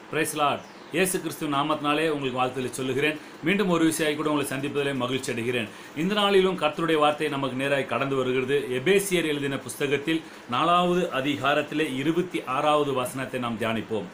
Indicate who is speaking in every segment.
Speaker 1: price Lord இயேசு கிறிஸ்துவ நாமத்தினாலே உங்களுக்கு வாழ்த்துக்களை சொல்லுகிறேன் மீண்டும் ஒரு விஷயம் கூட உங்களை சந்திப்பதிலே மகிழ்ச்சி அடைகிறேன் இந்த நாளிலும் கர்த்தருடைய வார்த்தை நமக்கு நேராக கடந்து வருகிறது எபேசியர் எழுதின புஸ்தகத்தில் நாலாவது அதிகாரத்திலே இருபத்தி ஆறாவது வசனத்தை நாம் தியானிப்போம்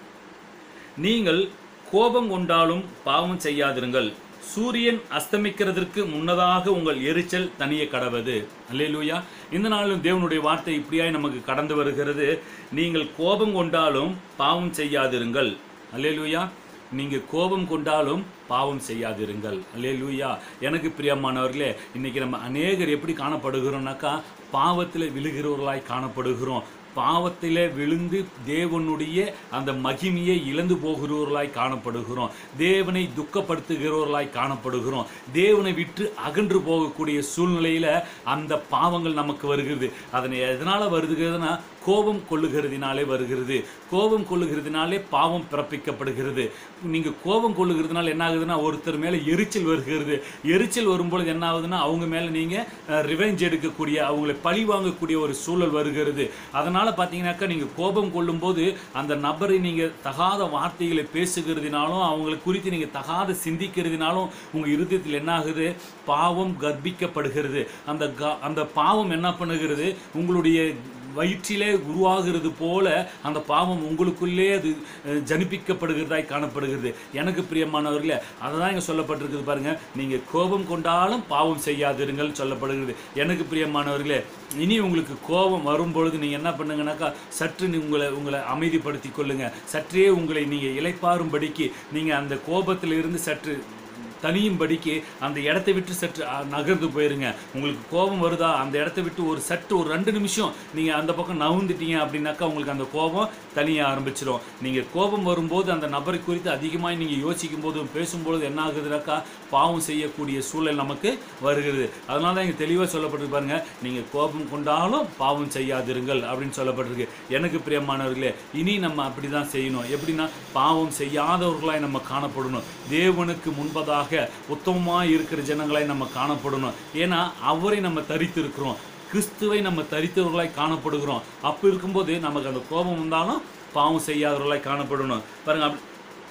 Speaker 1: நீங்கள் கோபம் கொண்டாலும் பாவம் செய்யாதிருங்கள் சூரியன் அஸ்தமிக்கிறதற்கு முன்னதாக உங்கள் எரிச்சல் தனிய கடவது அல்லேலூயா இந்த நாளிலும் தேவனுடைய வார்த்தை இப்படியாய் நமக்கு கடந்து வருகிறது நீங்கள் கோபம் கொண்டாலும் பாவம் செய்யாதிருங்கள் அல்லேலூயா நீங்க கோபம் கொண்டாலும் பாவம் செய்யாதிருங்கள் அல்லேலூயா எனக்கு பிரியமானவர்களே இன்னைக்கு நம்ம அநேகர் எப்படி காணப்படுகிறோம்னாக்கா பாவத்தில் விழுகிறவர்களாய் காணப்படுகிறோம் பாவத்திலே விழுந்து தேவனுடைய அந்த மகிமையை இழந்து போகிறவர்களாய் காணப்படுகிறோம் தேவனை துக்கப்படுத்துகிறவர்களாய் காணப்படுகிறோம் தேவனை விட்டு அகன்று போகக்கூடிய சூழ்நிலையில அந்த பாவங்கள் நமக்கு வருகிறது அதனை எதனால வருகிறதுனா கோபம் கொள்ளுகிறதுனாலே வருகிறது கோபம் கொள்ளுகிறதுனாலே பாவம் பிறப்பிக்கப்படுகிறது நீங்க கோபம் கொள்ளுகிறதுனால என்ன ஆகுதுன்னா ஒருத்தர் மேல எரிச்சல் வருகிறது எரிச்சல் வரும்பொழுது என்ன ஆகுதுன்னா அவங்க மேல நீங்க ரிவெஞ்ச் எடுக்கக்கூடிய அவங்களை பழி வாங்கக்கூடிய ஒரு சூழல் வருகிறது அதனால பார்த்தீங்கன்னாக்கா நீங்க கோபம் கொள்ளும்போது அந்த நபரை நீங்க தகாத வார்த்தைகளை பேசுகிறதுனாலும் அவங்களை குறித்து நீங்க தகாத சிந்திக்கிறதுனாலும் உங்க இருதயத்தில் என்ன ஆகுது பாவம் கர்ப்பிக்கப்படுகிறது அந்த க- அந்த பாவம் என்ன பண்ணுகிறது உங்களுடைய வயிற்றிலே உருவாகிறது போல அந்த பாவம் உங்களுக்குள்ளே அது அஹ், ஜனிப்பிக்கப்படுகிறதாய் காணப்படுகிறது எனக்கு பிரியமானவர்களே அதை தான் இங்கே சொல்லப்பட்டிருக்குது பாருங்க நீங்க கோபம் கொண்டாலும் பாவம் செய்யாதிருங்கள் சொல்லப்படுகிறது எனக்கு பிரியமானவர்களே இனி உங்களுக்கு கோபம் வரும் பொழுது நீங்க என்ன பண்ணுங்கனாக்கா சற்று நீ உங்களை உங்களை அமைதிப்படுத்தி கொள்ளுங்க சற்றே உங்களை நீங்க இளைப்பாறும்படிக்கு நீங்க அந்த கோபத்தில் இருந்து சற்று தனியும்படிக்கு அந்த இடத்தை விட்டு சற்று அ, நகர்ந்து போயிருங்க உங்களுக்கு கோபம் வருதா அந்த இடத்த விட்டு ஒரு சற்று ஒரு ரெண்டு நிமிஷம் நீங்கள் அந்த பக்கம் நவுந்துட்டீங்க அப்படின்னாக்கா உங்களுக்கு அந்த கோபம் தனிய ஆரம்பிச்சிடும் நீங்கள் கோபம் வரும்போது அந்த நபரை குறித்து அதிகமாக நீங்கள் யோசிக்கும் போது பேசும்போது என்ன ஆகுதுனாக்கா பாவம் செய்யக்கூடிய சூழல் நமக்கு வருகிறது அதனால தான் இங்கே தெளிவாக சொல்லப்பட்டிருக்கு பாருங்க நீங்கள் கோபம் கொண்டாலும் பாவம் செய்யாதிருங்கள் அப்படின்னு சொல்லப்பட்டிருக்கு எனக்கு பிரியமானவர்களே இனி நம்ம அப்படி தான் செய்யணும் எப்படின்னா பாவம் செய்யாதவர்களாய் நம்ம காணப்படணும் தேவனுக்கு முன்பதாக உத்தமமாக இருக்கிற ஜனங்களாய் நம்ம காணப்படணும் ஏன்னா அவரை நம்ம தரித்திருக்கிறோம் கிறிஸ்துவை நம்ம தரித்தவர்களாய் காணப்படுகிறோம் அப்போ இருக்கும்போது நமக்கு அந்த கோபம் வந்தாலும் பாவம் செய்யாதவர்களாய் காணப்படணும் பாருங்க அப்படி-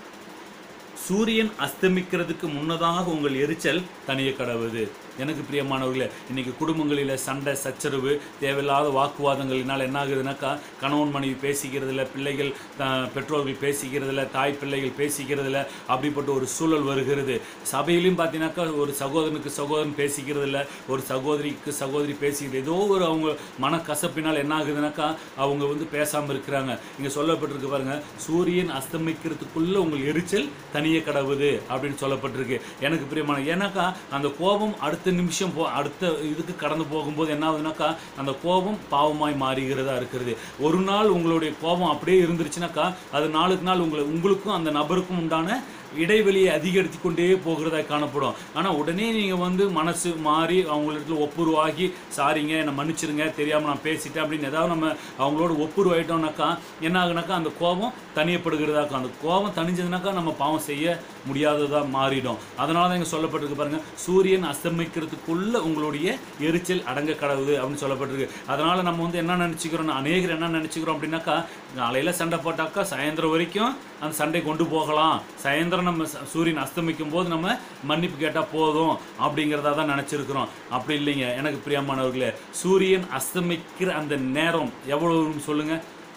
Speaker 1: சூரியன் அஸ்தமிக்கிறதுக்கு முன்னதாக உங்கள் எரிச்சல் தனிய கடவுது எனக்கு பிரியமானவர்களே இன்னைக்கு குடும்பங்களில் சண்டை சச்சரவு தேவையில்லாத வாக்குவாதங்களினால் என்ன ஆகுதுனாக்கா கணவன் மனைவி பேசிக்கிறதில்ல பிள்ளைகள் த- பெற்றோர்கள் பேசிக்கிறதில்ல தாய் பிள்ளைகள் பேசிக்கிறதில்ல அப்படிப்பட்ட ஒரு சூழல் வருகிறது சபையிலையும் பார்த்தீங்கன்னாக்கா ஒரு சகோதரனுக்கு சகோதரன் பேசிக்கிறதில்ல ஒரு சகோதரிக்கு சகோதரி பேசிக்கிறது ஏதோ ஒரு அவங்க மனக்கசப்பினால் என்ன ஆகுதுனாக்கா அவங்க வந்து பேசாமல் இருக்கிறாங்க இங்கே சொல்லப்பட்டிருக்கு பாருங்க சூரியன் அஸ்தமிக்கிறதுக்குள்ள உங்கள் எரிச்சல் தனிய கடவுது அப்படின்னு சொல்லப்பட்டிருக்கு எனக்கு பிரியமான ஏன்னாக்கா அந்த கோபம் அடுத்த நிமிஷம் போ அடுத்த இதுக்கு கடந்து போகும்போது என்ன ஆகுதுனாக்கா அந்த கோபம் பாவமாய் மாறுகிறதா இருக்கிறது ஒரு நாள் உங்களுடைய கோபம் அப்படியே இருந்துருச்சுனாக்கா அது நாளுக்கு நாள் உங்களை உங்களுக்கும் அந்த நபருக்கும் உண்டான இடைவெளியை அதிகரித்து கொண்டே போகிறதா காணப்படும் ஆனால் உடனே நீங்கள் வந்து மனசு மாறி அவங்களிடத்துல ஒப்புருவாகி சாரிங்க என்னை மன்னிச்சிருங்க தெரியாமல் நான் பேசிட்டேன் அப்படின்னு ஏதாவது நம்ம அவங்களோட ஒப்புருவாயிட்டோம்னாக்கா என்ன ஆகுனாக்கா அந்த கோபம் தனியப்படுகிறதாக்கும் அந்த கோபம் தணிஞ்சதுனாக்கா நம்ம பாவம் செய்ய முடியாததாக மாறிடும் அதனால தான் இங்கே சொல்லப்பட்டிருக்கு பாருங்க சூரியன் அஸ்தமிக்கிறதுக்குள்ள உங்களுடைய எரிச்சல் அடங்க கடவுது அப்படின்னு சொல்லப்பட்டிருக்கு அதனால நம்ம வந்து என்ன நினச்சிக்கிறோம் அநேகர் என்ன நினச்சிக்கிறோம் அப்படின்னாக்கா காலையில் சண்டை போட்டாக்கா சாயந்தரம் வரைக்கும் அந்த சண்டை கொண்டு போகலாம் சாயந்தரம் நம்ம ச- சூரியன் அஸ்தமிக்கும் போது நம்ம மன்னிப்பு கேட்டால் போதும் அப்படிங்கிறதா தான் நினச்சிருக்கிறோம் அப்படி இல்லைங்க எனக்கு பிரியமானவர்களே சூரியன் அஸ்தமிக்கிற அந்த நேரம் எவ்வளவுன்னு சொல்லுங்க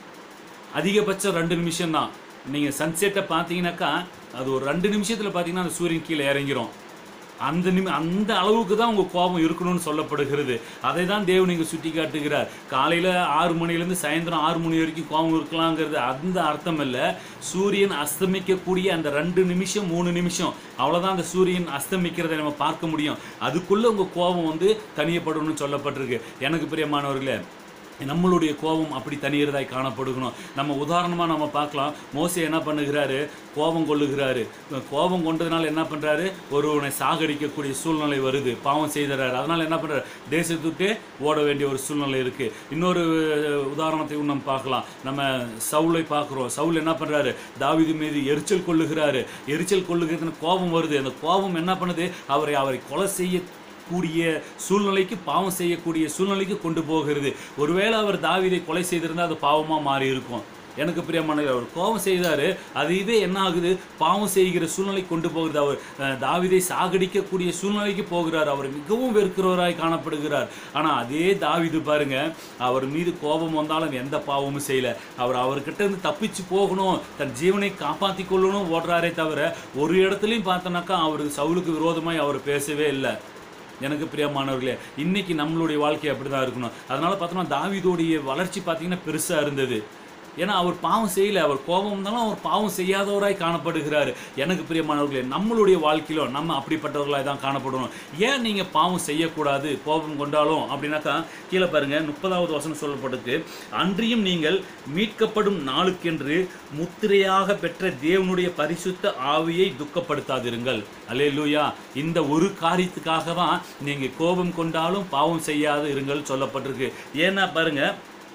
Speaker 1: அதிகபட்சம் ரெண்டு நிமிஷம் தான் நீங்கள் சன்செட்டை பார்த்தீங்கன்னாக்கா அது ஒரு ரெண்டு நிமிஷத்தில் பார்த்தீங்கன்னா அந்த சூரியன் கீழே இறங்கிரும் அந்த நிமி அந்த அளவுக்கு தான் உங்கள் கோபம் இருக்கணும்னு சொல்லப்படுகிறது அதை தான் தேவன் இங்கே சுட்டி காட்டுகிறார் காலையில் ஆறு மணிலேருந்து சாயந்தரம் ஆறு மணி வரைக்கும் கோபம் இருக்கலாங்கிறது அந்த அர்த்தம் இல்லை சூரியன் அஸ்தமிக்கக்கூடிய அந்த ரெண்டு நிமிஷம் மூணு நிமிஷம் அவ்வளோதான் அந்த சூரியன் அஸ்தமிக்கிறதை நம்ம பார்க்க முடியும் அதுக்குள்ளே உங்கள் கோபம் வந்து தனியப்படணும்னு சொல்லப்பட்டிருக்கு எனக்கு பிரியமானவர்களே நம்மளுடைய கோபம் அப்படி தனியறதாய் காணப்படுகணும் நம்ம உதாரணமாக நம்ம பார்க்கலாம் மோசே என்ன பண்ணுகிறாரு கோபம் கொள்ளுகிறாரு கோபம் கொண்டதுனால என்ன பண்ணுறாரு ஒருவனை சாகடிக்கக்கூடிய சூழ்நிலை வருது பாவம் செய்துறாரு அதனால என்ன பண்ணுறாரு தேசத்துட்டே ஓட வேண்டிய ஒரு சூழ்நிலை இருக்குது இன்னொரு அஹ், உதாரணத்தை நம்ம பார்க்கலாம் நம்ம சவுலை பார்க்குறோம் சவுல் என்ன பண்ணுறாரு தாவீது மீது எரிச்சல் கொள்ளுகிறாரு எரிச்சல் கொள்ளுகிறதுன்னு கோபம் வருது அந்த கோபம் என்ன பண்ணுது அவரை அவரை கொலை செய்ய கூடிய சூழ்நிலைக்கு பாவம் செய்யக்கூடிய சூழ்நிலைக்கு கொண்டு போகிறது ஒருவேளை அவர் தாவீதை கொலை செய்திருந்தால் அது பாவமாக மாறி இருக்கும் எனக்கு பிரியமான அவர் கோபம் செய்தாரு அதுவே என்ன ஆகுது பாவம் செய்கிற சூழ்நிலை கொண்டு போகிறது அவர் அஹ், தாவீதை சாகடிக்கக்கூடிய சூழ்நிலைக்கு போகிறார் அவர் மிகவும் வெறுக்கிறவராய் காணப்படுகிறார் ஆனா அதே தாவீது பாருங்க அவர் மீது கோபம் வந்தாலும் எந்த பாவமும் செய்யல அவர் அவர்கிட்ட இருந்து தப்பிச்சு போகணும் தன் ஜீவனை காப்பாத்தி கொள்ளணும் ஓடுறாரே தவிர ஒரு இடத்துலையும் பார்த்தோன்னாக்கா அவருக்கு சவுலுக்கு விரோதமாய் அவர் பேசவே இல்லை எனக்கு பிரியமானவர்களே இன்னைக்கு நம்மளுடைய வாழ்க்கை அப்படிதான் இருக்கணும் அதனால பார்த்தோம்னா தாவீதோடைய வளர்ச்சி பார்த்தீங்கன்னா பெருசா இருந்தது ஏன்னா அவர் பாவம் செய்யல அவர் கோபம் இருந்தாலும் அவர் பாவம் செய்யாதவராய் காணப்படுகிறார் எனக்கு பிரியமானவர்களே நம்மளுடைய வாழ்க்கையிலும் நம்ம அப்படிப்பட்டவர்களாய் தான் காணப்படணும் ஏன் நீங்க பாவம் செய்யக்கூடாது கோபம் கொண்டாலும் அப்படின்னாக்கா கீழே பாருங்க முப்பதாவது வசனம் சொல்லப்பட்டிருக்கு அன்றியும் நீங்கள் மீட்கப்படும் நாளுக்கென்று முத்திரையாக பெற்ற தேவனுடைய பரிசுத்த ஆவியை துக்கப்படுத்தாதிருங்கள் அல்லேலூயா இந்த ஒரு காரியத்துக்காக தான் நீங்க கோபம் கொண்டாலும் பாவம் செய்யாது இருங்கள் சொல்லப்பட்டிருக்கு ஏன்னா பாருங்க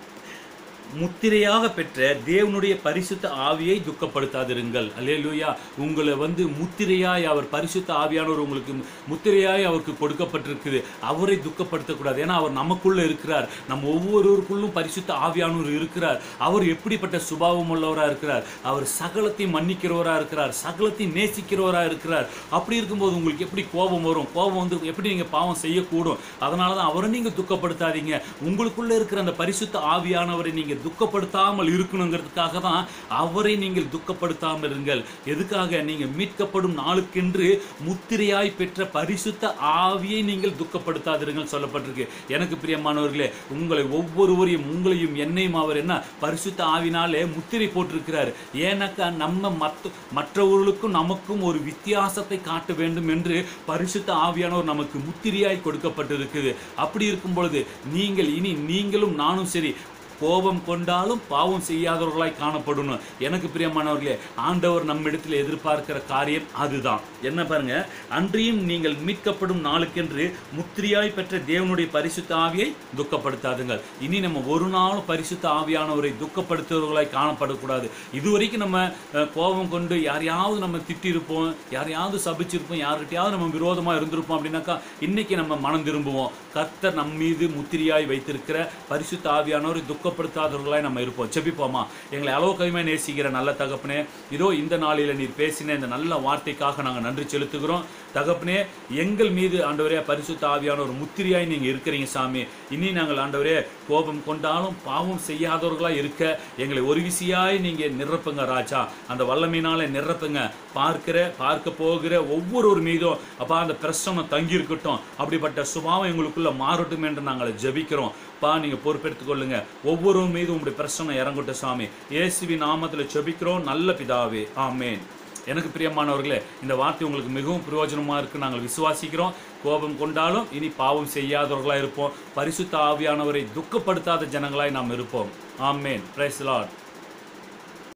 Speaker 1: முத்திரையாக பெற்ற தேவனுடைய பரிசுத்த ஆவியை துக்கப்படுத்தாதிருங்கள் அல்லேலூயா உங்களை வந்து முத்திரையாய் அவர் பரிசுத்த ஆவியானவர் உங்களுக்கு முத்திரையாய் அவருக்கு கொடுக்கப்பட்டிருக்குது அவரை துக்கப்படுத்தக்கூடாது ஏன்னா அவர் நமக்குள்ள இருக்கிறார் நம்ம ஒவ்வொருவருக்குள்ளும் பரிசுத்த ஆவியானவர் இருக்கிறார் அவர் எப்படிப்பட்ட சுபாவம் உள்ளவராக இருக்கிறார் அவர் சகலத்தையும் மன்னிக்கிறவராக இருக்கிறார் சகலத்தையும் நேசிக்கிறவராக இருக்கிறார் அப்படி இருக்கும்போது உங்களுக்கு எப்படி கோபம் வரும் கோபம் வந்து எப்படி நீங்கள் பாவம் செய்யக்கூடும் அதனால தான் அவரை நீங்கள் துக்கப்படுத்தாதீங்க உங்களுக்குள்ள இருக்கிற அந்த பரிசுத்த ஆவியானவரை நீங்கள் துக்கப்படுத்தாமல் இருக்கணுங்கிறதுக்காக தான் அவரை நீங்கள் துக்கப்படுத்தாமல் இருங்கள் எதுக்காக நீங்கள் மீட்கப்படும் நாளுக்கென்று முத்திரையாய் பெற்ற பரிசுத்த ஆவியை நீங்கள் துக்கப்படுத்தாதிருங்கள் சொல்லப்பட்டிருக்கு எனக்கு பிரியமானவர்களே உங்களை ஒவ்வொருவரையும் உங்களையும் என்னையும் அவர் என்ன பரிசுத்த ஆவினாலே முத்திரை போட்டிருக்கிறார் ஏன்னாக்கா நம்ம மற்ற மற்றவர்களுக்கும் நமக்கும் ஒரு வித்தியாசத்தை காட்ட வேண்டும் என்று பரிசுத்த ஆவியானவர் நமக்கு முத்திரையாய் கொடுக்கப்பட்டிருக்குது அப்படி இருக்கும் பொழுது நீங்கள் இனி நீங்களும் நானும் சரி கோபம் கொண்டாலும் பாவம் செய்யாதவர்களாய் காணப்படணும் எனக்கு பிரியமானவர்களே ஆண்டவர் நம்மிடத்தில் எதிர்பார்க்கிற காரியம் அதுதான் என்ன பாருங்க அன்றியும் நீங்கள் மீட்கப்படும் நாளுக்கென்று முத்திரையாய் பெற்ற தேவனுடைய பரிசுத்த ஆவியை துக்கப்படுத்தாதுங்கள் இனி நம்ம ஒரு நாளும் பரிசுத்த ஆவியானவரை துக்கப்படுத்துவர்களாய் காணப்படக்கூடாது இதுவரைக்கும் நம்ம அஹ், கோபம் கொண்டு யாரையாவது நம்ம திட்டிருப்போம் யாரையாவது சபிச்சிருப்போம் யார்கிட்டயாவது நம்ம விரோதமா இருந்திருப்போம் அப்படின்னாக்கா இன்னைக்கு நம்ம மனம் திரும்புவோம் கர்த்தர் நம் மீது முத்திரையாய் வைத்திருக்கிற பரிசுத்த ஆவியானவரை துக்கப்படுத்தாதவர்களாய் நம்ம இருப்போம் செபிப்போமா எங்களை அளவு கவிமை நேசிக்கிற நல்ல தகப்பனே இதோ இந்த நாளில நீர் பேசின இந்த நல்ல வார்த்தைக்காக நாங்கள் நன்றி செலுத்துகிறோம் தகப்பனே எங்கள் மீது ஆண்டவரே பரிசுத்த ஆவியான ஒரு முத்திரையாய் நீங்க இருக்கிறீங்க சாமி இனி நாங்கள் ஆண்டவரே கோபம் கொண்டாலும் பாவம் செய்யாதவர்களா இருக்க எங்களை ஒரு விசியாய் நீங்க நிரப்புங்க ராஜா அந்த வல்லமையினால நிரப்புங்க பார்க்கிற பார்க்க போகிற ஒவ்வொருவர் மீதும் அப்பா அந்த பிரசனம் தங்கி இருக்கட்டும் அப்படிப்பட்ட சுபாவம் எங்களுக்குள்ள மாறட்டும் என்று நாங்கள் ஜெபிக்கிறோம் பா நீங்க பொறுப்பெடுத்துக் கொள்ளுங்க ஒவ்வொரு மீதும் உங்களுடைய பிரச்சனை இறங்கட்டும் சாமி இயேசுவி நாமத்துல ஜெபிக்கிறோம் நல்ல பிதாவே ஆமென் எனக்கு பிரியமானவர்களே இந்த வார்த்தை உங்களுக்கு மிகவும் பிரயோஜனமா இருக்கு நாங்கள் விசுவாசிக்கிறோம் கோபம் கொண்டாலும் இனி பாவம் செய்யாதவர்களா இருப்போம் பரிசுத்த ஆவியானவரை துக்கப்படுத்தாத ஜனங்களாய் நாம் இருப்போம் ஆமென் பிரைஸ் லார்ட்